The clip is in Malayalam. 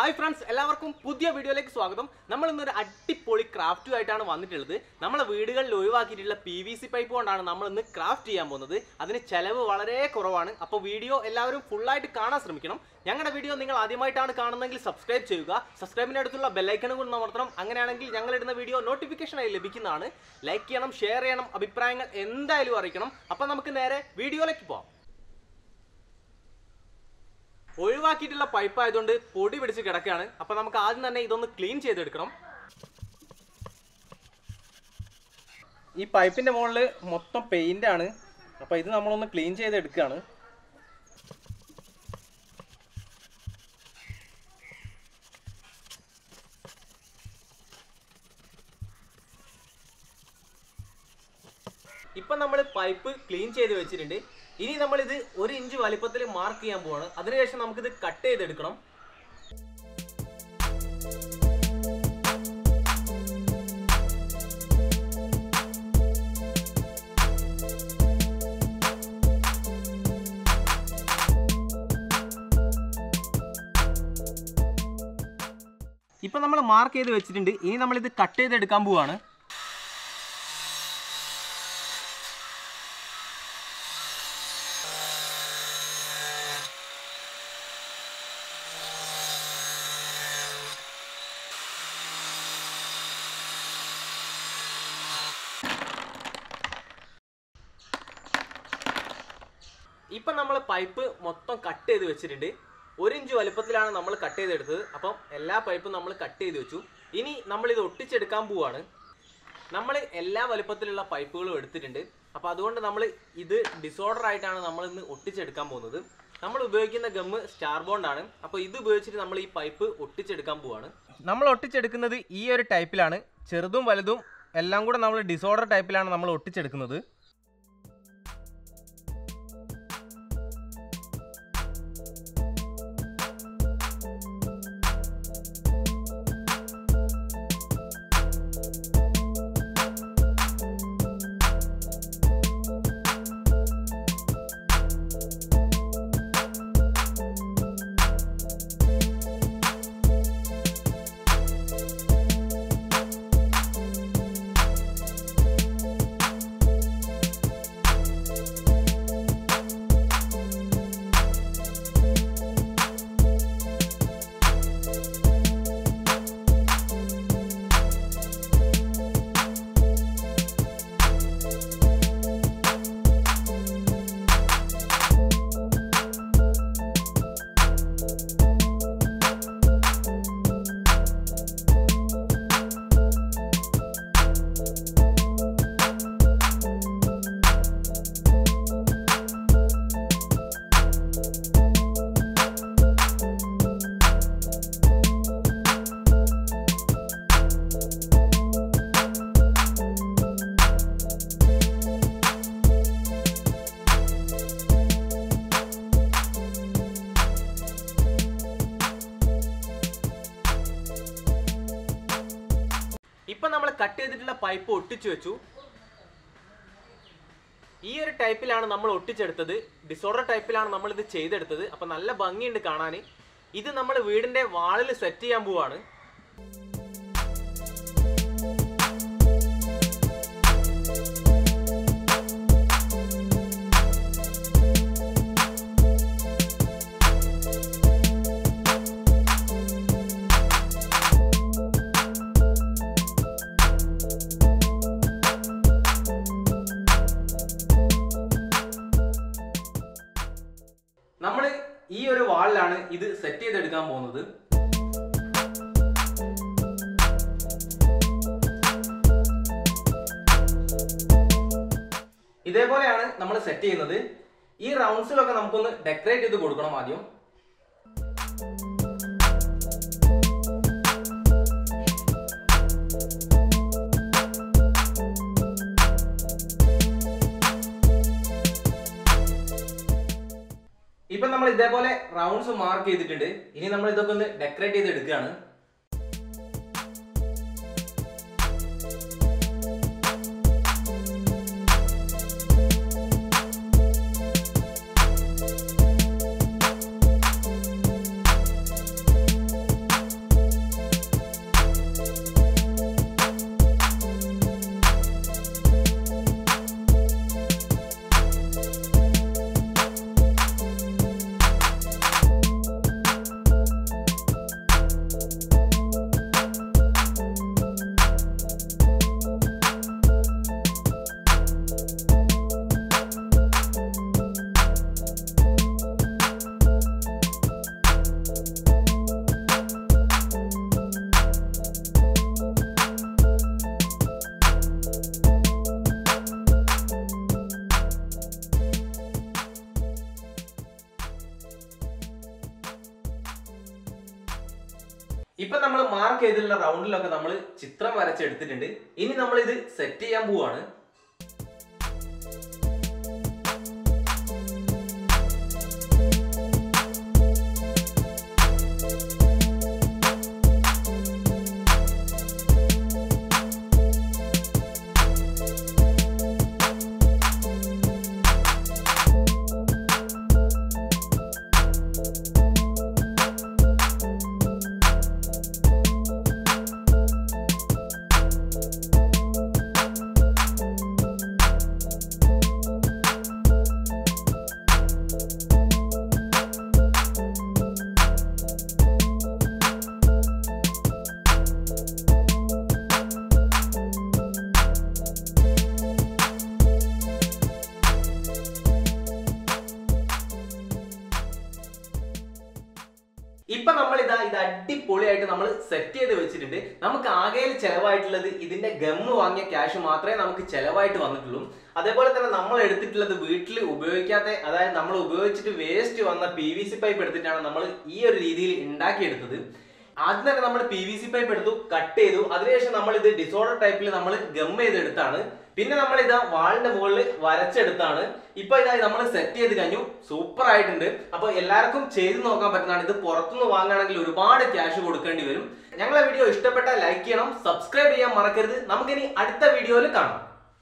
ഹായ് ഫ്രണ്ട്സ് എല്ലാവർക്കും പുതിയ വീഡിയോയിലേക്ക് സ്വാഗതം നമ്മൾ ഇന്നൊരു അടിപൊളി ക്രാഫ്റ്റും ആയിട്ടാണ് വന്നിട്ടുള്ളത് നമ്മളെ വീടുകളിൽ ഒഴിവാക്കിയിട്ടുള്ള പി വി സി പൈപ്പ് കൊണ്ടാണ് നമ്മൾ ഇന്ന് ക്രാഫ്റ്റ് ചെയ്യാൻ പോകുന്നത് അതിന് ചെലവ് വളരെ കുറവാണ് അപ്പോൾ വീഡിയോ എല്ലാവരും ഫുള്ളായിട്ട് കാണാൻ ശ്രമിക്കണം ഞങ്ങളുടെ വീഡിയോ നിങ്ങൾ ആദ്യമായിട്ടാണ് കാണുന്നതെങ്കിൽ സബ്സ്ക്രൈബ് ചെയ്യുക സബ്സ്ക്രൈബിന് അടുത്തുള്ള ബെല്ലൈക്കണും കൂടി അമർത്തണം അങ്ങനെയാണെങ്കിൽ ഞങ്ങൾ ഇടുന്ന വീഡിയോ നോട്ടിഫിക്കേഷനായി ലഭിക്കുന്നതാണ് ലൈക്ക് ചെയ്യണം ഷെയർ ചെയ്യണം അഭിപ്രായങ്ങൾ എന്തായാലും അറിയിക്കണം അപ്പോൾ നമുക്ക് നേരെ വീഡിയോയിലേക്ക് പോകാം ഒഴിവാക്കിയിട്ടുള്ള പൈപ്പ് ആയതുകൊണ്ട് പൊടി പിടിച്ച് കിടക്കുകയാണ് അപ്പൊ നമുക്ക് ആദ്യം തന്നെ ഇതൊന്ന് ക്ലീൻ ചെയ്തെടുക്കണം ഈ പൈപ്പിന്റെ മുകളിൽ മൊത്തം പെയിന്റ് ആണ് അപ്പൊ ഇത് നമ്മളൊന്ന് ക്ലീൻ ചെയ്തെടുക്കുകയാണ് ഇപ്പൊ നമ്മൾ പൈപ്പ് ക്ലീൻ ചെയ്ത് വെച്ചിട്ടുണ്ട് ഇനി നമ്മൾ ഇത് ഒരു ഇഞ്ച് വലിപ്പത്തിൽ മാർക്ക് ചെയ്യാൻ പോവാണ് അതിനുശേഷം നമുക്കിത് കട്ട് ചെയ്തെടുക്കണം ഇപ്പൊ നമ്മൾ മാർക്ക് ചെയ്ത് വെച്ചിട്ടുണ്ട് ഇനി നമ്മൾ ഇത് കട്ട് ചെയ്തെടുക്കാൻ പോവാണ് ഇപ്പം നമ്മൾ പൈപ്പ് മൊത്തം കട്ട് ചെയ്ത് വെച്ചിട്ടുണ്ട് ഒരു ഇഞ്ച് വലുപ്പത്തിലാണ് നമ്മൾ കട്ട് ചെയ്തെടുത്തത് അപ്പം എല്ലാ പൈപ്പും നമ്മൾ കട്ട് ചെയ്ത് വെച്ചു ഇനി നമ്മൾ ഇത് ഒട്ടിച്ചെടുക്കാൻ പോവാണ് നമ്മൾ എല്ലാ വലുപ്പത്തിലുള്ള പൈപ്പുകളും എടുത്തിട്ടുണ്ട് അപ്പോൾ അതുകൊണ്ട് നമ്മൾ ഇത് ഡിസോർഡർ ആയിട്ടാണ് നമ്മൾ ഇന്ന് ഒട്ടിച്ചെടുക്കാൻ പോകുന്നത് നമ്മൾ ഉപയോഗിക്കുന്ന ഗമ്മ് സ്റ്റാർ ബോണ്ട് ആണ് അപ്പോൾ ഇത് ഉപയോഗിച്ചിട്ട് നമ്മൾ ഈ പൈപ്പ് ഒട്ടിച്ചെടുക്കാൻ പോവാണ് നമ്മൾ ഒട്ടിച്ചെടുക്കുന്നത് ഈ ഒരു ടൈപ്പിലാണ് ചെറുതും വലുതും എല്ലാം കൂടെ നമ്മൾ ഡിസോർഡർ ടൈപ്പിലാണ് നമ്മൾ ഒട്ടിച്ചെടുക്കുന്നത് ഇപ്പൊ നമ്മൾ കട്ട് ചെയ്തിട്ടുള്ള പൈപ്പ് ഒട്ടിച്ചു വെച്ചു ഈ ഒരു ടൈപ്പിലാണ് നമ്മൾ ഒട്ടിച്ചെടുത്തത് ഡിസോർഡർ ടൈപ്പിലാണ് നമ്മൾ ഇത് ചെയ്തെടുത്തത് അപ്പൊ നല്ല ഭംഗിയുണ്ട് കാണാൻ ഇത് നമ്മൾ വീടിന്റെ വാളിൽ സെറ്റ് ചെയ്യാൻ പോവാണ് നമ്മൾ ഈ ഒരു വാളിലാണ് ഇത് സെറ്റ് ചെയ്തെടുക്കാൻ പോകുന്നത് ഇതേപോലെയാണ് നമ്മൾ സെറ്റ് ചെയ്യുന്നത് ഈ റൗണ്ട്സിലൊക്കെ നമുക്കൊന്ന് ഡെക്കറേറ്റ് ചെയ്ത് കൊടുക്കണം ആദ്യം ഇപ്പൊ നമ്മൾ ഇതേപോലെ റൗണ്ട്സ് മാർക്ക് ചെയ്തിട്ടുണ്ട് ഇനി നമ്മൾ ഇതൊക്കെ ഒന്ന് ഡെക്കറേറ്റ് ചെയ്ത് എടുക്കുകയാണ് ഇപ്പൊ നമ്മൾ മാർക്ക് ചെയ്തിട്ടുള്ള റൗണ്ടിലൊക്കെ നമ്മൾ ചിത്രം വരച്ചെടുത്തിട്ടുണ്ട് ഇനി നമ്മൾ ഇത് സെറ്റ് ചെയ്യാൻ പോവാണ് ഇപ്പൊ നമ്മൾ ഇതാ ഇത് അടിപൊളിയായിട്ട് നമ്മൾ സെറ്റ് ചെയ്ത് വെച്ചിട്ടുണ്ട് നമുക്ക് ആകെയിൽ ചെലവായിട്ടുള്ളത് ഇതിന്റെ ഗമ്മ് വാങ്ങിയ ക്യാഷ് മാത്രമേ നമുക്ക് ചെലവായിട്ട് വന്നിട്ടുള്ളൂ അതേപോലെ തന്നെ നമ്മൾ എടുത്തിട്ടുള്ളത് വീട്ടിൽ ഉപയോഗിക്കാത്ത അതായത് നമ്മൾ ഉപയോഗിച്ചിട്ട് വേസ്റ്റ് വന്ന പി വി സി പൈപ്പ് എടുത്തിട്ടാണ് നമ്മൾ ഈ ഒരു രീതിയിൽ ഉണ്ടാക്കിയെടുത്തത് ആദ്യം തന്നെ നമ്മൾ പി വി സി പൈപ്പ് എടുത്തു കട്ട് ചെയ്തു അതിനുശേഷം നമ്മൾ ഇത് ഡിസോർഡർ ടൈപ്പിൽ നമ്മൾ ഗം ചെയ്തെടുത്താണ് പിന്നെ നമ്മൾ ഇതാ വാളിന്റെ മുകളിൽ വരച്ചെടുത്താണ് ഇപ്പൊ ഇതാ നമ്മൾ സെറ്റ് ചെയ്ത് കഴിഞ്ഞു സൂപ്പർ ആയിട്ടുണ്ട് അപ്പൊ എല്ലാവർക്കും ചെയ്ത് നോക്കാൻ പറ്റുന്നതാണ് ഇത് പുറത്തുനിന്ന് വാങ്ങുകയാണെങ്കിൽ ഒരുപാട് ക്യാഷ് കൊടുക്കേണ്ടി വരും ഞങ്ങളെ വീഡിയോ ഇഷ്ടപ്പെട്ടാൽ ലൈക്ക് ചെയ്യണം സബ്സ്ക്രൈബ് ചെയ്യാൻ മറക്കരുത് നമുക്കിനി അടുത്ത വീഡിയോയിൽ കാണാം